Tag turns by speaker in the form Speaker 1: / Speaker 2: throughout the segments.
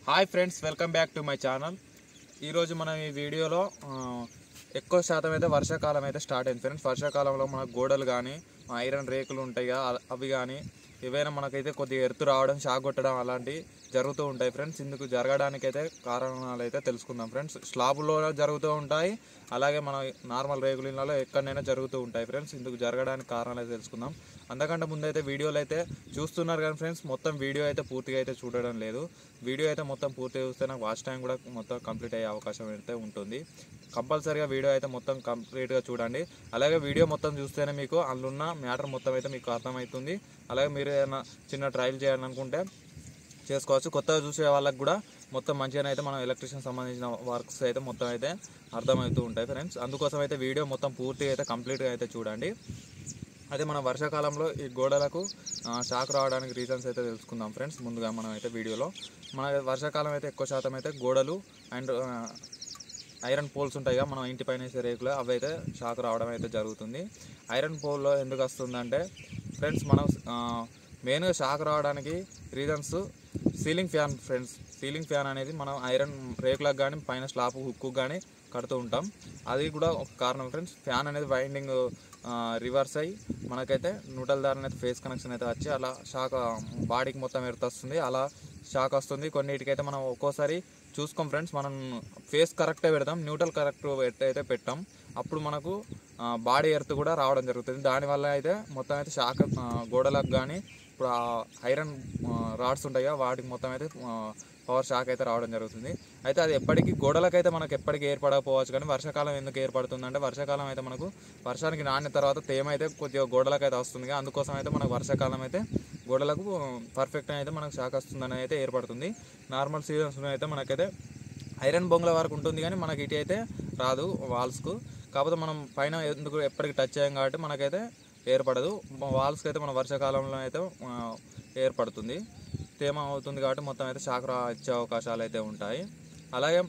Speaker 1: hi friends welcome back to my channel ఈరోజు మనం ఈ వీడియోలో ఆ, ఎక్కువ శాతం అయితే వర్షాకాలం అయితే స్టార్ట్ అయింది ఫ్రెండ్స్ వర్షాకాలంలో మన గోడలు కానీ ఐరన్ రేకులు ఉంటాయి కదా అ- అవి కానీ ఏవైనా మనకైతే కొద్దిగా ఎత్తు రావడం షాక్ కొట్టడం అలాంటివి జరుగుతూ ఉంటాయి ఫ్రెండ్స్ ఇందుకు జరగడానికైతే కారణాలు అయితే తెలుసుకుందాం ఫ్రెండ్స్ స్లాబులో జరుగుతూ ఉంటాయి అలాగే మన నార్మల్ రేకుల ఇళ్ళలో ఎక్కడైనా జరుగుతూ ఉంటాయి ఫ్రెండ్స్ ఇందుకు జరగడానికి కారణాలు అయితే తెలుసుకుందాం అంతకంటే ముందు అయితే వీడియోలు అయితే చూస్తున్నారు కానీ ఫ్రెండ్స్ మొత్తం వీడియో అయితే పూర్తిగా అయితే చూడడం లేదు వీడియో అయితే మొత్తం పూర్తిగా చూస్తే నాకు వాచ్ టైం కూడా మొత్తం కంప్లీట్ అయ్యే అవకాశం అయితే ఉంటుంది కంపల్సరీగా వీడియో అయితే మొత్తం కంప్లీట్గా చూడండి అలాగే వీడియో మొత్తం చూస్తేనే మీకు అందులో మ్యాటర్ మొత్తం అయితే మీకు అర్థమవుతుంది అలాగే మీరు ఏదైనా చిన్న ట్రయల్ చేయాలనుకుంటే చేసుకోవచ్చు కొత్తగా చూసే వాళ్ళకి కూడా మొత్తం మంచిగానే అయితే మనం ఎలక్ట్రిషియన్ సంబంధించిన వర్క్స్ అయితే మొత్తం అయితే అర్థమవుతూ ఉంటాయి ఫ్రెండ్స్ అందుకోసం అయితే వీడియో మొత్తం పూర్తిగా అయితే కంప్లీట్గా అయితే చూడండి అయితే మన వర్షాకాలంలో ఈ గోడలకు ఆ, షాక్ రావడానికి రీజన్స్ అయితే తెలుసుకుందాం ఫ్రెండ్స్ ముందుగా మనం అయితే వీడియోలో మన వర్షాకాలం అయితే ఎక్కువ శాతం అయితే గోడలు అండ్ ఐరన్ పోల్స్ ఉంటాయి కదా మనం ఇంటి పైన వేసే రేకులు అవి అయితే షాక్ రావడం అయితే జరుగుతుంది ఐరన్ పోల్లో ఎందుకు వస్తుందంటే ఫ్రెండ్స్ మనం మెయిన్గా షాక్ రావడానికి reasons ceiling fan friends ceiling fan అనేది మనం ఐరన్ రేకులకు కానీ పైన స్లాబ్ హుక్కు కానీ కడుతూ ఉంటాం అది కూడా ఒక కారణం ఫ్రెండ్స్ ఫ్యాన్ అనేది వైండింగ్ రివర్స్ అయ్యి మనకైతే న్యూట్రల్ దారిని అయితే ఫేస్ కనెక్షన్ అయితే వచ్చి అలా షాక్ బాడీకి మొత్తం ఎర్త్ వస్తుంది అలా షాక్ వస్తుంది కొన్నిటికైతే మనం ఒక్కోసారి చూసుకోం ఫ్రెండ్స్ మనం ఫేస్ కరెక్టే పెడతాం న్యూట్రల్ కరెక్ట్ అయితే పెట్టాం అప్పుడు మనకు బాడీ ఎర్త్ కూడా రావడం జరుగుతుంది దానివల్ల అయితే మొత్తం అయితే షాక్ ఆ, గోడలకు కానీ ఇప్పుడు ఆ ఐరన్ రాడ్స్ ఉంటాయి కదా వాటికి మొత్తం అయితే పవర్ షాక్ అయితే రావడం జరుగుతుంది అయితే అది ఎప్పటికీ గోడలకైతే మనకు ఎప్పటికీ ఏర్పడకపోవచ్చు కానీ వర్షాకాలం ఎందుకు ఏర్పడుతుంది అంటే వర్షాకాలం అయితే మనకు వర్షానికి నానిన తర్వాత తేమ అయితే కొద్దిగా గోడలకు అయితే వస్తుంది కదా, అందుకోసం అయితే మనకు వర్షాకాలం అయితే గోడలకు పర్ఫెక్ట్ అయితే మనకు షాక్ వస్తుందని అయితే ఏర్పడుతుంది నార్మల్ సీజన్స్లో అయితే మనకైతే ఐరన్ బొంగుల వరకు ఉంటుంది కానీ మనకి ఇటు అయితే రాదు వాల్స్కు కాకపోతే మనం పైన ఎందుకు ఎప్పటికి టచ్ చేయం కాబట్టి మనకైతే ఏర్పడదు వాల్స్కి అయితే మన వర్షాకాలంలో అయితే ఆ, ఏర్పడుతుంది తేమ అవుతుంది కాబట్టి మొత్తం అయితే షాక్ రా వచ్చే అవకాశాలు అయితే ఉంటాయి అలాగే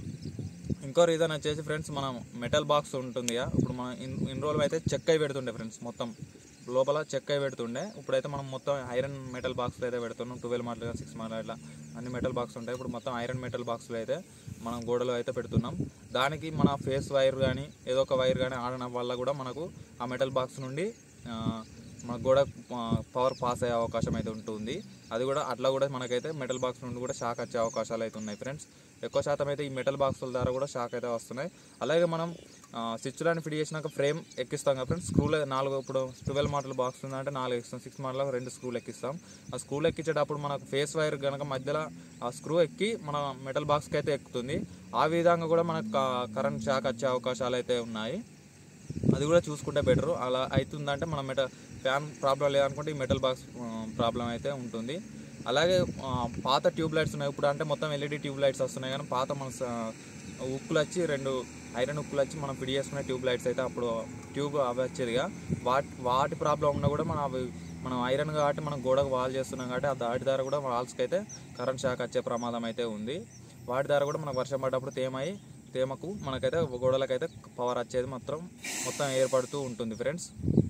Speaker 1: ఇంకో రీజన్ వచ్చేసి ఫ్రెండ్స్ మనం మెటల్ బాక్స్ ఉంటుంది కదా ఇప్పుడు మనం ఇన్ ఇన్ రోజులు అయితే చెక్క అయి పెడుతుండే ఫ్రెండ్స్ మొత్తం లోపల చెక్క అయి పెడుతుండే ఇప్పుడైతే మనం మొత్తం ఐరన్ మెటల్ బాక్స్లో అయితే పెడుతున్నాం ట్వెల్వ్ మాటలు సిక్స్ మాటలు ఇట్లా అన్ని మెటల్ బాక్స్ ఉంటాయి ఇప్పుడు మొత్తం ఐరన్ మెటల్ బాక్స్లో అయితే మనం గోడలో అయితే పెడుతున్నాం దానికి మన ఫేస్ వైర్ కానీ ఏదో ఒక వైర్ కానీ ఆడడం వల్ల కూడా మనకు ఆ మెటల్ బాక్స్ నుండి ఆ, మన గోడ పవర్ పాస్ అయ్యే అవకాశం అయితే ఉంటుంది అది కూడా అట్లా కూడా మనకైతే మెటల్ బాక్స్ నుండి కూడా షాక్ వచ్చే అవకాశాలు అయితే ఉన్నాయి ఫ్రెండ్స్ ఎక్కువ శాతం అయితే ఈ మెటల్ బాక్సుల ద్వారా కూడా షాక్ అయితే వస్తున్నాయి అలాగే మనం స్విచ్లను ఫిట్ చేసినాక ఫ్రేమ్ ఎక్కిస్తాం కదా ఫ్రెండ్స్ స్క్రూలు నాలుగు ఇప్పుడు ట్వెల్వ్ మోడల్ బాక్స్ ఉందంటే నాలుగు ఎక్కిస్తాం సిక్స్ మోడల్ రెండు స్క్రూలు ఎక్కిస్తాం ఆ స్క్రూలు ఎక్కించేటప్పుడు మనకు ఫేస్ వైర్ కనుక మధ్యలో ఆ స్క్రూ ఎక్కి మన మెటల్ బాక్స్కి అయితే ఎక్కుతుంది ఆ విధంగా కూడా మనకు కరెంట్ షాక్ వచ్చే అవకాశాలు అయితే ఉన్నాయి అది కూడా చూసుకుంటే బెటర్ అలా అవుతుందంటే మన మెట ఫ్యాన్ ప్రాబ్లం లేదనుకుంటే ఈ మెటల్ బాక్స్ ప్రాబ్లం అయితే ఉంటుంది అలాగే ఆ, పాత ట్యూబ్ లైట్స్ ఉన్నాయి ఇప్పుడు అంటే మొత్తం ఎల్ఈడి ట్యూబ్ లైట్స్ వస్తున్నాయి కానీ పాత మన స- ఉక్కులు వచ్చి రెండు ఐరన్ ఉక్కులు వచ్చి మనం ఫిట్ చేసుకునే ట్యూబ్ లైట్స్ అయితే అప్పుడు ట్యూబ్ అవి వచ్చేదిగా వాటి వాటి ప్రాబ్లం ఉన్నా కూడా మనం అవి మనం ఐరన్ కాబట్టి మనం గోడకు వాల్ చేస్తున్నాం కాబట్టి ఆ దాటి ద్వారా కూడా వాల్స్కి అయితే కరెంట్ షాక్ వచ్చే ప్రమాదం అయితే ఉంది వాటి ద్వారా కూడా మనకు వర్షం పడ్డప్పుడు తేమై తేమకు మనకైతే గోడలకైతే పవర్ వచ్చేది మాత్రం మొత్తం ఏర్పడుతూ ఉంటుంది ఫ్రెండ్స్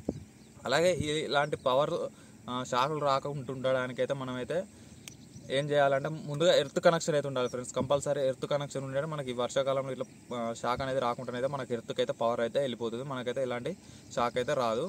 Speaker 1: అలాగే ఈ- ఇలాంటి పవర్ షాకులు రాకుంటుండడానికి అయితే మనమైతే ఏం చేయాలంటే ముందుగా ఎర్త్ కనెక్షన్ అయితే ఉండాలి ఫ్రెండ్స్ కంపల్సరీ ఎర్త్ కనెక్షన్ ఉంటే మనకి ఈ వర్షాకాలంలో ఇట్లా షాక్ అనేది రాకుండా అయితే మనకి ఎర్త్కి అయితే పవర్ అయితే వెళ్ళిపోతుంది మనకైతే ఎలాంటి షాక్ అయితే రాదు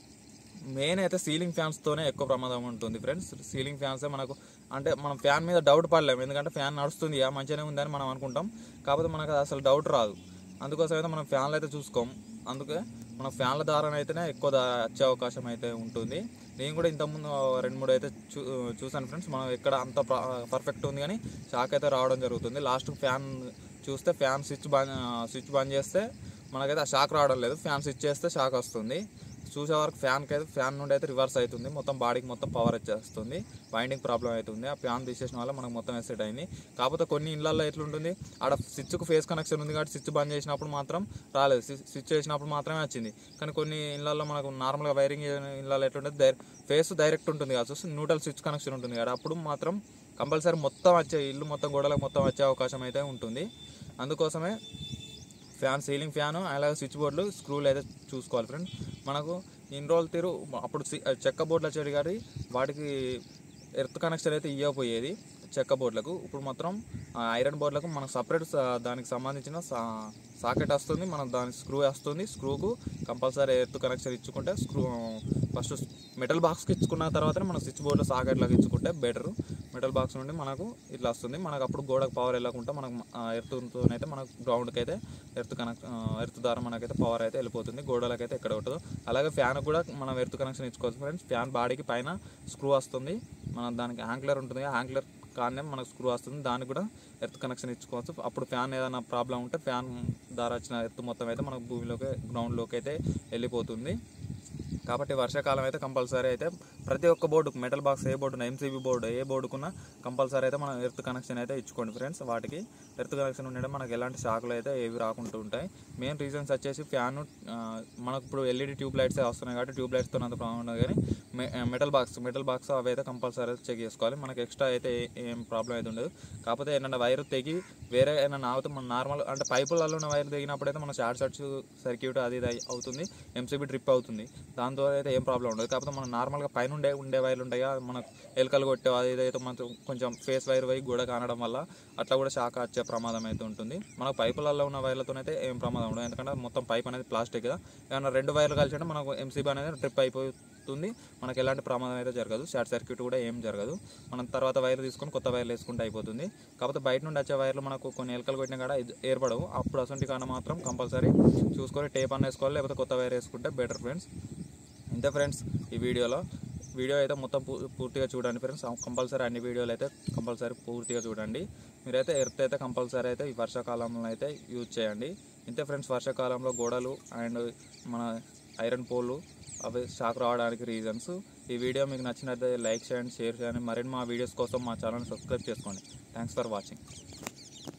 Speaker 1: మెయిన్ అయితే సీలింగ్ ఫ్యాన్స్తోనే ఎక్కువ ప్రమాదం ఉంటుంది ఫ్రెండ్స్ సీలింగ్ ఫ్యాన్స్ మనకు అంటే మనం ఫ్యాన్ మీద డౌట్ పడలేము ఎందుకంటే ఫ్యాన్ నడుస్తుంది ఆ మంచిగానే ఉందని మనం అనుకుంటాం కాకపోతే మనకు అది అసలు డౌట్ రాదు అందుకోసం అయితే మనం ఫ్యాన్లు అయితే చూసుకోం అందుకే మన ఫ్యాన్ల ద్వారా అయితేనే ఎక్కువ దా- వచ్చే అవకాశం అయితే ఉంటుంది నేను కూడా ఇంతకుముందు రెండు మూడు అయితే చూ చూసాను ఫ్రెండ్స్ మనం ఎక్కడ అంత పర్ఫెక్ట్ ఉంది కానీ షాక్ అయితే రావడం జరుగుతుంది లాస్ట్ ఫ్యాన్ చూస్తే ఫ్యాన్ స్విచ్ బంద్ స్విచ్ బంద్ చేస్తే మనకైతే ఆ షాక్ రావడం లేదు ఫ్యాన్ స్విచ్ చేస్తే షాక్ వస్తుంది చూసే వరకు ఫ్యాన్కి అయితే ఫ్యాన్ నుండి అయితే రివర్స్ అవుతుంది మొత్తం బాడీకి మొత్తం పవర్ వచ్చేస్తుంది బైండింగ్ ప్రాబ్లం అవుతుంది ఆ ఫ్యాన్ తీసేసిన వల్ల మనకు మొత్తం ఎసెట్ అయింది కాకపోతే కొన్ని ఇళ్ళల్లో ఎట్లుంటుంది ఆడ స్విచ్కు ఫేస్ కనెక్షన్ ఉంది కాబట్టి స్విచ్ బంద్ చేసినప్పుడు మాత్రం రాలేదు స్విచ్ చేసినప్పుడు మాత్రమే వచ్చింది కానీ కొన్ని ఇళ్ళల్లో మనకు నార్మల్గా వైరింగ్ ఇళ్ళల్లో ఎట్లుంటుంది డైరెక్ట్ ఫేస్ డైరెక్ట్ ఉంటుంది కదా చూస్తే న్యూట్రల్ స్విచ్ కనెక్షన్ ఉంటుంది కదా అప్పుడు మాత్రం కంపల్సరీ మొత్తం వచ్చే ఇల్లు మొత్తం గోడలకు మొత్తం వచ్చే అవకాశం అయితే ఉంటుంది అందుకోసమే ఫ్యాన్ సీలింగ్ ఫ్యాన్ అలాగే స్విచ్ బోర్డులు స్క్రూలు అయితే చూసుకోవాలి ఫ్రెండ్ మనకు ఇన్ని రోజులు తీరు అప్పుడు సి- చెక్క బోర్డులు వచ్చేది కానీ వాటికి ఎర్త్ కనెక్షన్ అయితే ఇవ్వకపోయేది చెక్క బోర్డులకు ఇప్పుడు మాత్రం ఆ, ఐరన్ బోర్డులకు మనకు సపరేట్ దానికి సంబంధించిన సా సాకెట్ వస్తుంది మనం దాని స్క్రూ వస్తుంది స్క్రూకు కంపల్సరీ ఎర్త్ కనెక్షన్ ఇచ్చుకుంటే స్క్రూ ఫస్ట్ మెటల్ బాక్స్కి ఇచ్చుకున్న తర్వాతనే మనం స్విచ్ బోర్డులో సాకెట్లకు ఇచ్చుకుంటే బెటర్ మెటల్ బాక్స్ నుండి మనకు ఇట్లా వస్తుంది మనకు అప్పుడు గోడకు పవర్ వెళ్ళకుండా మనకు ఎర్త్తోనైతే మనకు గ్రౌండ్కి అయితే ఎర్త్ కనెక్ట్ ఎర్త్ ద్వారా మనకైతే పవర్ అయితే వెళ్ళిపోతుంది గోడలకైతే ఎక్కడ ఉంటుందో అలాగే ఫ్యాన్ కూడా మనం ఎర్త్ కనెక్షన్ ఇచ్చుకోవచ్చు ఫ్రెండ్స్ ఫ్యాన్ బాడీకి పైన స్క్రూ వస్తుంది మన దానికి యాంక్లర్ ఉంటుంది యాంక్లర్ కానీ మనకు స్క్రూ వస్తుంది దానికి కూడా ఎర్త్ కనెక్షన్ ఇచ్చుకోవచ్చు అప్పుడు ఫ్యాన్ ఏదైనా ప్రాబ్లం ఉంటే ఫ్యాన్ ద్వారా వచ్చిన ఎర్త్ మొత్తం అయితే మనకు భూమిలోకి గ్రౌండ్లోకి అయితే వెళ్ళిపోతుంది కాబట్టి వర్షాకాలం అయితే కంపల్సరీ అయితే ప్రతి ఒక్క బోర్డుకు మెటల్ బాక్స్ ఏ బోర్డు ఎంసీబీ బోర్డు ఏ బోర్డుకున్నా కంపల్సరీ అయితే మనం ఎర్త్ కనెక్షన్ అయితే ఇచ్చుకోండి ఫ్రెండ్స్ వాటికి ఎర్త్ కనెక్షన్ ఉండడం మనకి ఎలాంటి షాకులు అయితే ఏవి రాకుంటూ ఉంటాయి మెయిన్ రీజన్స్ వచ్చేసి ఫ్యాన్ మనకు ఇప్పుడు ఎల్ఈడి ట్యూబ్ లైట్స్ వస్తున్నాయి కాబట్టి ట్యూబ్ లైట్స్తో అంత ప్రాబ్లం ఉండదు కానీ మెటల్ బాక్స్ మెటల్ బాక్స్ అవి అయితే కంపల్సరీ చెక్ చేసుకోవాలి మనకి ఎక్స్ట్రా అయితే ఏ- ఏం ప్రాబ్లం అయితే ఉండదు కాకపోతే ఏంటంటే వైర్ తెగి వేరే ఏమైనా ఆగితే మన నార్మల్ అంటే పైపులలో ఉన్న వైర్ తెగినప్పుడు అయితే మన షార్ట్ సర్క్యూట్ సర్క్యూట్ అది ఇది అయి- అవుతుంది ఎంసీబీ ట్రిప్ అవుతుంది దాంతో అయితే ఏం ప్రాబ్లం ఉండదు కాకపోతే మనం నార్మల్గా పైన ఉండే ఉండే వైర్లు ఉంటాయి కదా మనకు ఎలుకలు కొట్టే అది ఇదైతే మనకు కొంచెం ఫేస్ వైర్ పోయి గోడ కానడం వల్ల అట్లా కూడా షాక్ వచ్చే ప్రమాదం అయితే ఉంటుంది మనకు పైపులలో ఉన్న వైర్లతో అయితే ఏం ప్రమాదం ఉండదు ఎందుకంటే మొత్తం పైప్ అనేది ప్లాస్టిక్ కదా ఏమైనా రెండు వైర్లు కలిసి ఉంటే మనకు ఎంసీబీ అనేది ట్రిప్ అయిపోతుంది మనకు ఎలాంటి ప్రమాదం అయితే జరగదు షార్ట్ సర్క్యూట్ కూడా ఏం జరగదు మనం తర్వాత వైర్ తీసుకొని కొత్త వైర్లు వేసుకుంటే అయిపోతుంది కాకపోతే బయట నుండి వచ్చే వైర్లు మనకు కొన్ని ఎలకలు కొట్టినా కూడా ఇది ఏర్పడవు అప్పుడు అసంటి కాడ మాత్రం కంపల్సరీ చూసుకొని టేప్ అన్న వేసుకోవాలి లేకపోతే కొత్త వైర్ వేసుకుంటే బెటర్ ఫ్రెండ్స్ ఇంతే ఫ్రెండ్స్ ఈ వీడియోలో వీడియో అయితే మొత్తం పూ- పూర్తిగా చూడండి ఫ్రెండ్స్ కంపల్సరీ అన్ని వీడియోలు అయితే కంపల్సరీ పూర్తిగా చూడండి మీరైతే ఎర్త్ అయితే కంపల్సరీ అయితే ఈ వర్షాకాలంలో అయితే యూజ్ చేయండి ఇంతే ఫ్రెండ్స్ వర్షాకాలంలో గోడలు అండ్ మన ఐరన్ పోలు అవి షాక్ రావడానికి రీజన్స్ ఈ వీడియో మీకు నచ్చినట్లయితే లైక్ చేయండి షేర్ చేయండి మరిన్ని మా వీడియోస్ కోసం మా ఛానల్ సబ్స్క్రైబ్ చేసుకోండి థ్యాంక్స్ ఫర్ వాచింగ్